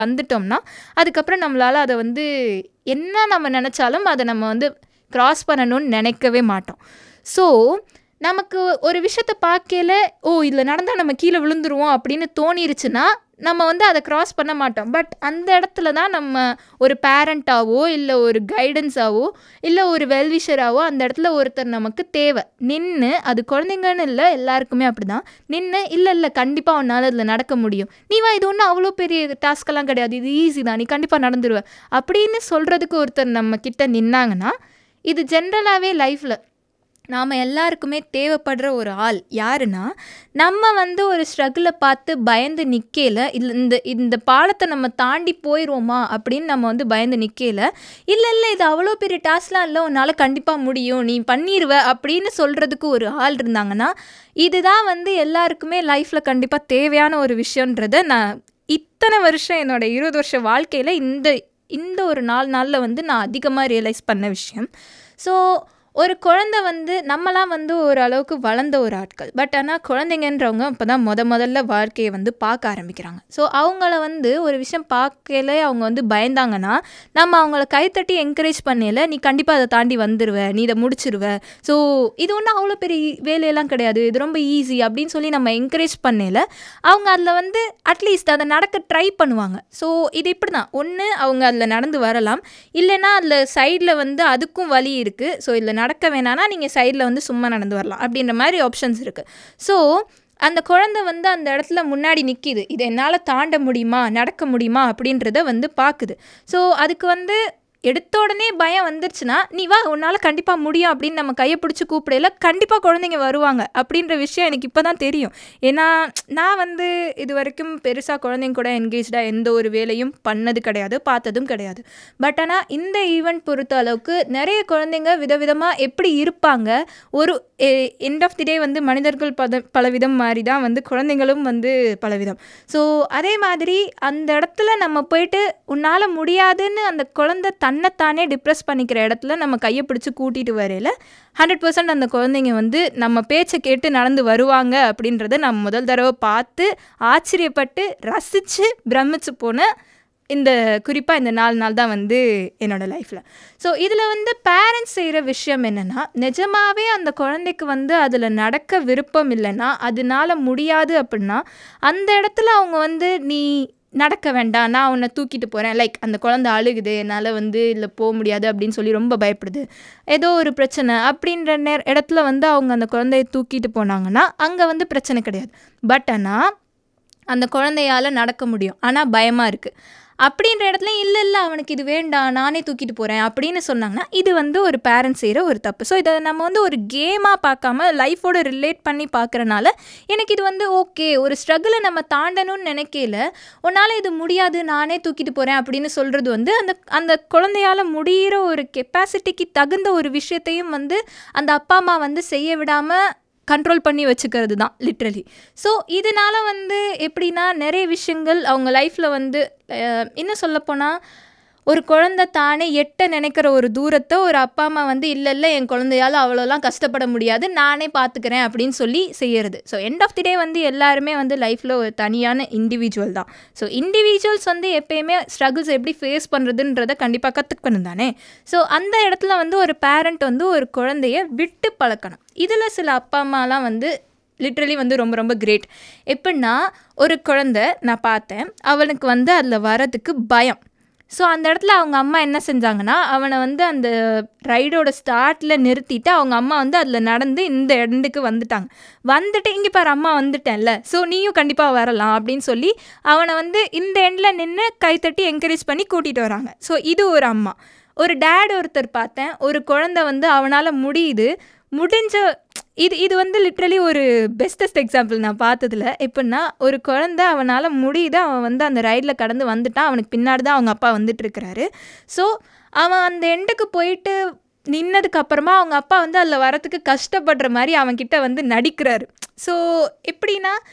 வந்துட்டோம்னா அதுக்கப்புறம் நம்மளால் அதை வந்து என்ன நம்ம நினச்சாலும் அதை நம்ம வந்து க்ராஸ் பண்ணணும்னு நினைக்கவே மாட்டோம் ஸோ நமக்கு ஒரு விஷயத்த பார்க்கையில ஓ இதில் நடந்தால் நம்ம கீழே விழுந்துருவோம் அப்படின்னு தோணிருச்சுன்னா நம்ம வந்து அதை க்ராஸ் பண்ண மாட்டோம் பட் அந்த இடத்துல தான் நம்ம ஒரு பேரண்ட்டாவோ இல்லை ஒரு கைடன்ஸாவோ இல்லை ஒரு வெல்விஷராவோ அந்த இடத்துல ஒருத்தர் நமக்கு தேவை நின்று அது குழந்தைங்கன்னு இல்லை எல்லாருக்குமே அப்படி தான் நின்று இல்லை இல்லை கண்டிப்பாக உன்னால் அதில் நடக்க முடியும் நீ வா இது ஒன்றும் அவ்வளோ பெரிய டாஸ்க்கெல்லாம் கிடையாது இது ஈஸி தான் நீ கண்டிப்பாக நடந்துருவ அப்படின்னு சொல்கிறதுக்கு ஒருத்தர் நம்ம கிட்ட நின்னாங்கன்னா இது ஜென்ரலாகவே லைஃப்பில் நாம் எல்லாருக்குமே தேவைப்படுற ஒரு ஆள் யாருன்னா நம்ம வந்து ஒரு ஸ்ட்ரகிளை பார்த்து பயந்து நிற்கல இல்லை இந்த இந்த பாலத்தை நம்ம தாண்டி போயிடுவோமா அப்படின்னு நம்ம வந்து பயந்து நிற்கல இல்லை இல்லை இது அவ்வளோ பெரிய டாஸ்க்லாம் இல்லை உன்னால் கண்டிப்பாக முடியும் நீ பண்ணிடுவ அப்படின்னு சொல்கிறதுக்கு ஒரு ஆள் இருந்தாங்கன்னா இதுதான் வந்து எல்லாருக்குமே லைஃப்பில் கண்டிப்பாக தேவையான ஒரு விஷயன்றதை நான் இத்தனை வருஷம் என்னோட இருபது வருஷ வாழ்க்கையில் இந்த இந்த ஒரு நாலு நாளில் வந்து நான் அதிகமாக ரியலைஸ் பண்ண விஷயம் ஸோ ஒரு குழந்தை வந்து நம்மலாம் வந்து ஒரு அளவுக்கு வளர்ந்த ஒரு ஆட்கள் பட் ஆனால் குழந்தைங்கன்றவங்க இப்போ தான் முத முதல்ல வாழ்க்கையை வந்து பார்க்க ஆரம்பிக்கிறாங்க ஸோ அவங்கள வந்து ஒரு விஷயம் பார்க்கல அவங்க வந்து பயந்தாங்கன்னா நம்ம அவங்கள கைத்தட்டி என்கரேஜ் பண்ணல நீ கண்டிப்பாக அதை தாண்டி வந்துடுவ நீ இதை முடிச்சிருவ ஸோ இது ஒன்றும் அவ்வளோ பெரிய வேலையெல்லாம் கிடையாது இது ரொம்ப ஈஸி அப்படின்னு சொல்லி நம்ம என்கரேஜ் பண்ணல அவங்க அதில் வந்து அட்லீஸ்ட் அதை நடக்க ட்ரை பண்ணுவாங்க ஸோ இது இப்படி தான் ஒன்று அவங்க அதில் நடந்து வரலாம் இல்லைன்னா அதில் சைடில் வந்து அதுக்கும் வழி இருக்குது ஸோ இதில் நடக்க வேணான்னா நீங்கள் சைடில் வந்து சும்மா நடந்து வரலாம் அப்படின்ற மாதிரி ஆப்ஷன்ஸ் இருக்குது ஸோ அந்த குழந்தை வந்து அந்த இடத்துல முன்னாடி நிற்கிது இது என்னால் தாண்ட முடியுமா நடக்க முடியுமா அப்படின்றத வந்து பார்க்குது ஸோ அதுக்கு வந்து எடுத்த உடனே பயம் வந்துருச்சுன்னா நீ வா உன்னால் கண்டிப்பாக முடியும் அப்படின்னு நம்ம கையை பிடிச்சி கூப்பிடையில கண்டிப்பாக குழந்தைங்க வருவாங்க அப்படின்ற விஷயம் எனக்கு இப்போ தான் தெரியும் ஏன்னா நான் வந்து இது வரைக்கும் பெருசாக குழந்தைங்க கூட என்கேஜாக எந்த ஒரு வேலையும் பண்ணது கிடையாது பார்த்ததும் கிடையாது பட் ஆனால் இந்த ஈவெண்ட் பொறுத்த அளவுக்கு நிறைய குழந்தைங்க விதவிதமாக எப்படி இருப்பாங்க ஒரு எண்ட் ஆஃப் தி டே வந்து மனிதர்கள் பத பலவிதம் மாதிரி தான் வந்து குழந்தைங்களும் வந்து பலவிதம் ஸோ அதே மாதிரி அந்த இடத்துல நம்ம போயிட்டு உன்னால் முடியாதுன்னு அந்த குழந்தை தன்னைத்தானே டிப்ரெஸ் பண்ணிக்கிற இடத்துல நம்ம கையை பிடிச்சி கூட்டிகிட்டு வரையில ஹண்ட்ரட் பர்சன்ட் அந்த குழந்தைங்க வந்து நம்ம பேச்சை கேட்டு நடந்து வருவாங்க அப்படின்றத நான் முதல் தடவை பார்த்து ஆச்சரியப்பட்டு ரசித்து பிரமிச்சு போன இந்த குறிப்பாக இந்த நாலு நாள் தான் வந்து என்னோடய லைஃப்பில் ஸோ இதில் வந்து பேரண்ட்ஸ் செய்கிற விஷயம் என்னென்னா நிஜமாகவே அந்த குழந்தைக்கு வந்து அதில் நடக்க விருப்பம் இல்லைன்னா அதனால முடியாது அப்படின்னா அந்த இடத்துல அவங்க வந்து நீ நடக்க வேண்டாம் நான் உன்னை தூக்கிட்டு போகிறேன் லைக் அந்த குழந்தை அழுகுது என்னால் வந்து இல்லை போக முடியாது அப்படின்னு சொல்லி ரொம்ப பயப்படுது ஏதோ ஒரு பிரச்சனை அப்படின்ற நேர இடத்துல வந்து அவங்க அந்த குழந்தைய தூக்கிட்டு போனாங்கன்னா அங்கே வந்து பிரச்சனை கிடையாது பட் ஆனால் அந்த குழந்தையால் நடக்க முடியும் ஆனால் பயமாக இருக்குது அப்படின்ற இடத்துல இல்லை இல்லை அவனுக்கு இது வேண்டாம் நானே தூக்கிட்டு போகிறேன் அப்படின்னு சொன்னாங்கன்னா இது வந்து ஒரு பேரண்ட்ஸ் செய்கிற ஒரு தப்பு ஸோ இதை நம்ம வந்து ஒரு கேமாக பார்க்காம லைஃபோட ரிலேட் பண்ணி பார்க்குறனால எனக்கு இது வந்து ஓகே ஒரு ஸ்ட்ரகிளை நம்ம தாண்டணும்னு நினைக்கல உன்னால் இது முடியாது நானே தூக்கிட்டு போகிறேன் அப்படின்னு சொல்கிறது வந்து அந்த அந்த குழந்தையால் முடிகிற ஒரு கெப்பாசிட்டிக்கு தகுந்த ஒரு விஷயத்தையும் வந்து அந்த அப்பா அம்மா வந்து செய்ய விடாமல் கண்ட்ரோல் பண்ணி வச்சுக்கிறது தான் லிட்ரலி ஸோ இதனால் வந்து எப்படின்னா நிறைய விஷயங்கள் அவங்க லைஃப்பில் வந்து இன்னும் சொல்லப்போனால் ஒரு குழந்தை தானே எட்ட நினைக்கிற ஒரு தூரத்தை ஒரு அப்பா அம்மா வந்து இல்லை இல்லை என் குழந்தையால் அவ்வளோலாம் கஷ்டப்பட முடியாது நானே பார்த்துக்கிறேன் அப்படின்னு சொல்லி செய்யறது so end of the day வந்து எல்லாருமே வந்து லைஃப்பில் ஒரு தனியான இண்டிவிஜுவல் தான் ஸோ இண்டிவிஜுவல்ஸ் வந்து எப்பயுமே ஸ்ட்ரகிள்ஸ் எப்படி ஃபேஸ் பண்ணுறதுன்றதை கண்டிப்பாக கற்றுக்கணும் தானே ஸோ அந்த இடத்துல வந்து ஒரு பேரண்ட் வந்து ஒரு குழந்தைய விட்டு பழக்கணும் இதில் சில அப்பா அம்மாலாம் வந்து லிட்ரலி வந்து ரொம்ப ரொம்ப கிரேட் எப்படின்னா ஒரு குழந்தை நான் பார்த்தேன் அவனுக்கு வந்து அதில் வரதுக்கு பயம் ஸோ அந்த இடத்துல அவங்க அம்மா என்ன செஞ்சாங்கன்னா அவனை வந்து அந்த ரைடோட ஸ்டார்ட்டில் நிறுத்திட்டு அவங்க அம்மா வந்து அதில் நடந்து இந்த எண்டுக்கு வந்துட்டாங்க வந்துட்டு இங்கே பாரு அம்மா வந்துட்டேன்ல ஸோ நீயும் கண்டிப்பாக வரலாம் அப்படின்னு சொல்லி அவனை வந்து இந்த எண்டில் நின்று கைத்தட்டி என்கரேஜ் பண்ணி கூட்டிகிட்டு வராங்க ஸோ இது ஒரு அம்மா ஒரு டேட் ஒருத்தர் பார்த்தேன் ஒரு குழந்தை வந்து அவனால் முடியுது முடிஞ்ச இது இது வந்து லிட்ரலி ஒரு பெஸ்டஸ்ட் எக்ஸாம்பிள் நான் பார்த்ததில் எப்படின்னா ஒரு குழந்த அவனால் முடியுது அவன் வந்து அந்த ரைடில் கடந்து வந்துட்டான் அவனுக்கு பின்னாடி தான் அவங்க அப்பா வந்துட்டு இருக்கிறாரு ஸோ அவன் அந்த எண்டுக்கு போயிட்டு நின்னதுக்கு அப்புறமா அவங்க அப்பா வந்து அதில் வரத்துக்கு கஷ்டப்படுற மாதிரி அவன்கிட்ட வந்து நடிக்கிறாரு ஸோ எப்படின்னா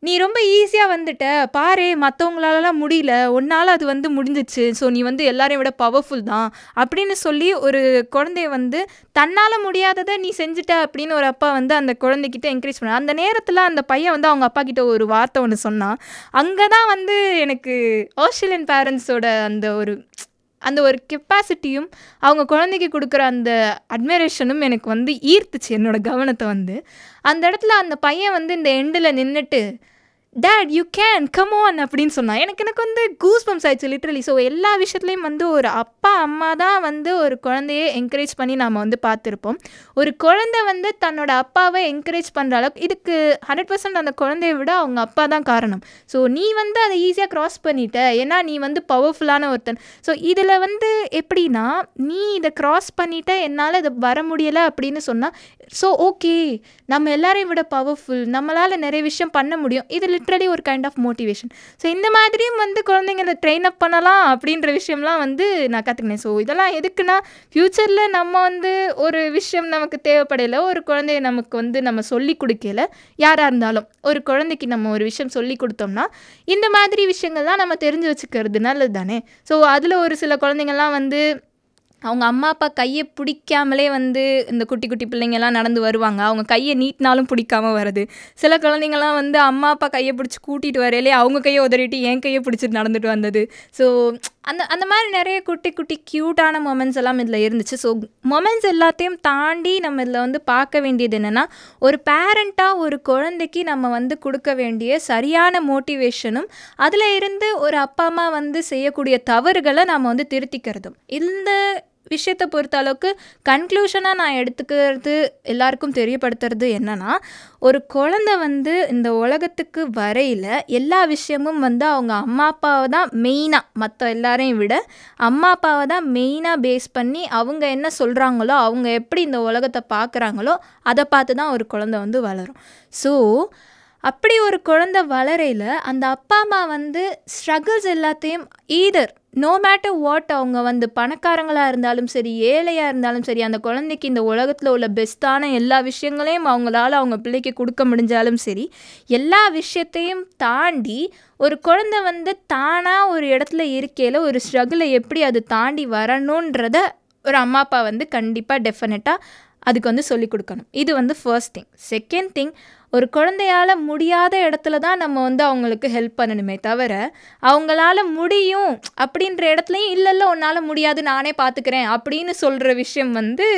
நீ ரொம்ப ஈஸியாக வந்துட்ட பாரு மற்றவங்களாலலாம் முடியல உன்னால் அது வந்து முடிஞ்சிச்சு ஸோ நீ வந்து எல்லாரையும் விட பவர்ஃபுல் தான் அப்படின்னு சொல்லி ஒரு குழந்தைய வந்து தன்னால் முடியாததை நீ செஞ்சுட்ட அப்படின்னு ஒரு அப்பா வந்து அந்த குழந்தைகிட்ட என்கரேஜ் பண்ண அந்த நேரத்தில் அந்த பையன் வந்து அவங்க அப்பா கிட்ட ஒரு வார்த்தை ஒன்று சொன்னான் அங்கே தான் வந்து எனக்கு ஆஸ்திரேலியன் பேரண்ட்ஸோட அந்த ஒரு அந்த ஒரு கெப்பாசிட்டியும் அவங்க குழந்தைக்கு கொடுக்குற அந்த அட்மிரேஷனும் எனக்கு வந்து ஈர்த்துச்சு என்னோட கவனத்தை வந்து அந்த இடத்துல அந்த பையன் வந்து இந்த எண்டில் நின்றுட்டு that you can come on அப்படின்னு சொன்னான் எனக்கு எனக்கு வந்து கூஸ் பம்ஸ் ஆயிடுச்சு லிட்ரலி ஸோ எல்லா விஷயத்துலையும் வந்து ஒரு அப்பா அம்மா தான் வந்து ஒரு குழந்தைய என்கரேஜ் பண்ணி நாம் வந்து பார்த்துருப்போம் ஒரு குழந்தை வந்து தன்னோட அப்பாவை என்கரேஜ் பண்ணுற அளவுக்கு இதுக்கு ஹண்ட்ரட் பர்சன்ட் அந்த குழந்தைய விட அவங்க அப்பா தான் காரணம் ஸோ நீ வந்து அதை ஈஸியாக க்ராஸ் பண்ணிட்ட ஏன்னா நீ வந்து பவர்ஃபுல்லான ஒருத்தன் ஸோ இதில் வந்து எப்படின்னா நீ இதை க்ராஸ் பண்ணிட்ட என்னால் இதை வர முடியலை அப்படின்னு சொன்னால் ஸோ ஓகே நம்ம எல்லாரையும் விட பவர்ஃபுல் நம்மளால் நிறைய விஷயம் பண்ண முடியும் இது லிட்ரலி ஒரு கைண்ட் ஆஃப் மோட்டிவேஷன் ஸோ இந்த மாதிரியும் வந்து குழந்தைங்களை ட்ரெயின் அப் பண்ணலாம் அப்படின்ற விஷயம்லாம் வந்து நான் கற்றுக்கினேன் ஸோ இதெல்லாம் எதுக்குன்னா ஃப்யூச்சரில் நம்ம வந்து ஒரு விஷயம் நமக்கு தேவைப்படையில ஒரு குழந்தைய நமக்கு வந்து நம்ம சொல்லி கொடுக்கல யாராக இருந்தாலும் ஒரு குழந்தைக்கு நம்ம ஒரு விஷயம் சொல்லி கொடுத்தோம்னா இந்த மாதிரி விஷயங்கள்லாம் நம்ம தெரிஞ்சு வச்சுக்கிறது நல்லது தானே ஸோ அதில் ஒரு சில குழந்தைங்கள்லாம் வந்து அவங்க அம்மா அப்பா கையை பிடிக்காமலே வந்து இந்த குட்டி குட்டி பிள்ளைங்கள்லாம் நடந்து வருவாங்க அவங்க கையை நீட்டினாலும் பிடிக்காம வருது சில குழந்தைங்கள்லாம் வந்து அம்மா அப்பா கையை பிடிச்சி கூட்டிகிட்டு வரையிலே அவங்க கையை உதறிட்டு என் கையை பிடிச்சிட்டு நடந்துட்டு வந்தது ஸோ அந்த அந்த மாதிரி நிறைய குட்டி குட்டி க்யூட்டான மொமெண்ட்ஸ் எல்லாம் இதில் இருந்துச்சு ஸோ மொமெண்ட்ஸ் எல்லாத்தையும் தாண்டி நம்ம இதில் வந்து பார்க்க வேண்டியது என்னென்னா ஒரு பேரண்ட்டாக ஒரு குழந்தைக்கு நம்ம வந்து கொடுக்க வேண்டிய சரியான மோட்டிவேஷனும் அதில் இருந்து ஒரு அப்பா அம்மா வந்து செய்யக்கூடிய தவறுகளை நம்ம வந்து திருத்திக்கிறதும் இந்த விஷயத்தை பொறுத்த அளவுக்கு கன்க்ளூஷனாக நான் எடுத்துக்கிறது எல்லாருக்கும் தெரியப்படுத்துறது என்னன்னா ஒரு குழந்தை வந்து இந்த உலகத்துக்கு வரையில் எல்லா விஷயமும் வந்து அவங்க அம்மா அப்பாவை தான் மெயினாக மற்ற எல்லாரையும் விட அம்மா அப்பாவை தான் மெயினாக பேஸ் பண்ணி அவங்க என்ன சொல்கிறாங்களோ அவங்க எப்படி இந்த உலகத்தை பார்க்குறாங்களோ அதை பார்த்து தான் ஒரு குழந்தை வந்து வளரும் ஸோ அப்படி ஒரு குழந்தை வளரையில் அந்த அப்பா அம்மா வந்து ஸ்ட்ரகிள்ஸ் எல்லாத்தையும் ஈதர் நோ மேட்டர் வாட் அவங்க வந்து பணக்காரங்களாக இருந்தாலும் சரி ஏழையாக இருந்தாலும் சரி அந்த குழந்தைக்கு இந்த உலகத்தில் உள்ள பெஸ்ட்டான எல்லா விஷயங்களையும் அவங்களால அவங்க பிள்ளைக்கு கொடுக்க முடிஞ்சாலும் சரி எல்லா விஷயத்தையும் தாண்டி ஒரு குழந்தை வந்து தானாக ஒரு இடத்துல இருக்கையில் ஒரு ஸ்ட்ரகிளை எப்படி அது தாண்டி வரணுன்றத ஒரு அம்மா அப்பா வந்து கண்டிப்பாக டெஃபினட்டாக அதுக்கு வந்து சொல்லிக் கொடுக்கணும் இது வந்து ஃபர்ஸ்ட் திங் செகண்ட் திங் ஒரு குழந்தையால் முடியாத இடத்துல தான் நம்ம வந்து அவங்களுக்கு ஹெல்ப் பண்ணணுமே தவிர அவங்களால முடியும் அப்படின்ற இடத்துலையும் இல்லை இல்லை உன்னால் முடியாது நானே பார்த்துக்கிறேன் அப்படின்னு சொல்கிற விஷயம் வந்து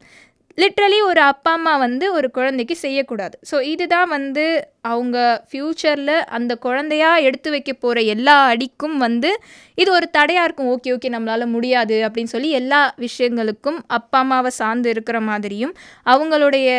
லிட்ரலி ஒரு அப்பா அம்மா வந்து ஒரு குழந்தைக்கு செய்யக்கூடாது ஸோ இதுதான் வந்து அவங்க ஃப்யூச்சரில் அந்த குழந்தையா எடுத்து வைக்க போகிற எல்லா அடிக்கும் வந்து இது ஒரு தடையாக இருக்கும் ஓகே ஓகே நம்மளால் முடியாது அப்படின்னு சொல்லி எல்லா விஷயங்களுக்கும் அப்பா அம்மாவை சார்ந்து இருக்கிற மாதிரியும் அவங்களுடைய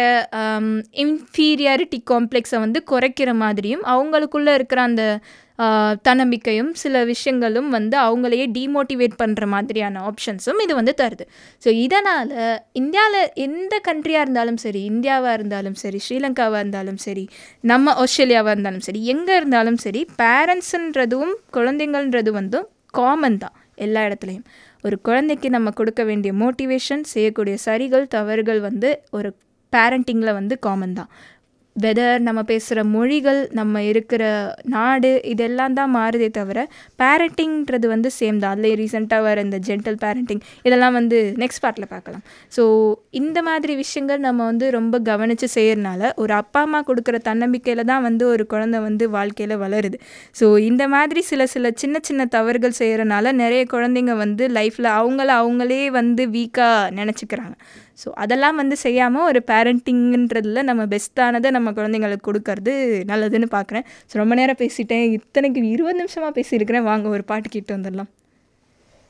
இன்ஃபீரியாரிட்டி காம்ப்ளெக்ஸை வந்து குறைக்கிற மாதிரியும் அவங்களுக்குள்ளே இருக்கிற அந்த தன்னம்பிக்கையும் சில விஷயங்களும் வந்து அவங்களையே டிமோட்டிவேட் பண்ணுற மாதிரியான ஆப்ஷன்ஸும் இது வந்து தருது ஸோ இதனால் இந்தியாவில் எந்த கண்ட்ரியாக இருந்தாலும் சரி இந்தியாவாக இருந்தாலும் சரி ஸ்ரீலங்காவாக இருந்தாலும் சரி நம்ம ஆஸ்திரேலியாவாக இருந்தாலும் சரி எங்கே இருந்தாலும் சரி பேரண்ட்ஸுன்றதும் குழந்தைங்கள்ன்றது வந்து காமன் தான் எல்லா இடத்துலையும் ஒரு குழந்தைக்கு நம்ம கொடுக்க வேண்டிய மோட்டிவேஷன் செய்யக்கூடிய சரிகள் தவறுகள் வந்து ஒரு பேரண்டிங்கில் வந்து காமன் தான் வெதர் நம்ம பேசுகிற மொழிகள் நம்ம இருக்கிற நாடு இதெல்லாம் தான் மாறுதே தவிர பேரண்டிங்கிறது வந்து சேம் தான் அதில் ரீசெண்டாக வர இந்த ஜென்டல் பேரண்டிங் இதெல்லாம் வந்து நெக்ஸ்ட் பார்ட்டில் பார்க்கலாம் ஸோ இந்த மாதிரி விஷயங்கள் நம்ம வந்து ரொம்ப கவனித்து செய்கிறனால ஒரு அப்பா அம்மா கொடுக்குற தன்னம்பிக்கையில் தான் வந்து ஒரு குழந்தை வந்து வாழ்க்கையில் வளருது ஸோ இந்த மாதிரி சில சில சின்ன சின்ன தவறுகள் செய்கிறனால நிறைய குழந்தைங்க வந்து லைஃப்பில் அவங்கள அவங்களே வந்து வீக்காக நினச்சிக்கிறாங்க ஸோ அதெல்லாம் வந்து செய்யாமல் ஒரு பேரண்டிங்ன்றதுல நம்ம பெஸ்ட்டானதை நம்ம குழந்தைங்களுக்கு கொடுக்கறது நல்லதுன்னு பார்க்குறேன் ஸோ ரொம்ப நேரம் பேசிட்டேன் இத்தனைக்கு இருபது நிமிஷமாக பேசியிருக்கிறேன் வாங்க ஒரு பாட்டு கேட்டு வந்துடலாம்